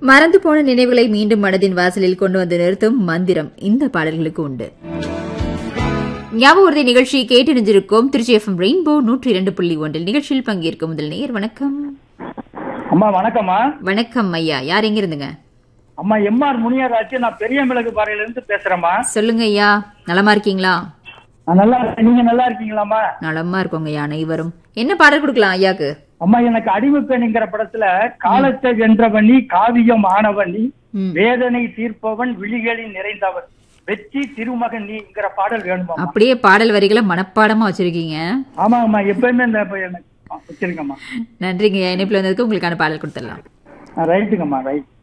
மறந்து போன நினைவுகளை மீண்டும் மனதின் வாசலில் கொண்டு வந்து நிறுத்தும் மந்திரம் இந்த பாடல்களுக்கு உண்டு ஞாபக உறுதி நிகழ்ச்சி கேட்டு நினைஞ்சிருக்கும் திருச்சி எஃப்எம் ரெயின்போ நூற்றி இரண்டு புள்ளி ஒன்றில் நிகழ்ச்சியில் பங்கேற்கும் முதல் நேர் வணக்கம் அம்மா வணக்கம்மா வணக்கம் ஐயா யார் எங்க இருந்துங்க அம்மா எம்ஆர் முனியராஜ் நான் பெரிய மிளகு பாறையில இருந்து பேசுறேம்மா சொல்லுங்க ஐயா நலமா இருக்கீங்களா நான் நல்லா இருக்கேன் நீங்க நல்லா இருக்கீங்களாம்மா நலமா இருக்கோங்க ஐயா அனைவரும் என்ன பாடல் கொடுக்கலாம் ஐயாக்கு அம்மா எனக்கு அடிமை பெண்ங்கிற படத்துல காலத்தை வென்றவனி காவியம் ஆனவனி ம். வேதனை தீர்ப்பவன் விழிகளில் நிறைந்தவன் வெற்றி திருமகன் நீங்கிற பாடல் வேணுமா அப்படியே பாடல் வரிகளை மனப்பாடமா வச்சிருக்கீங்க ஆமா ஆமா எப்பயுமே இந்த இப்ப எனக்கு வச்சிருக்கம்மா நன்றிங்க ஐயா இணைப்புல வந்ததுக்கு உங்களுக்கான பாடல் கொடுத்துடலாம் ரைட்டுங்கம்மா ரைட்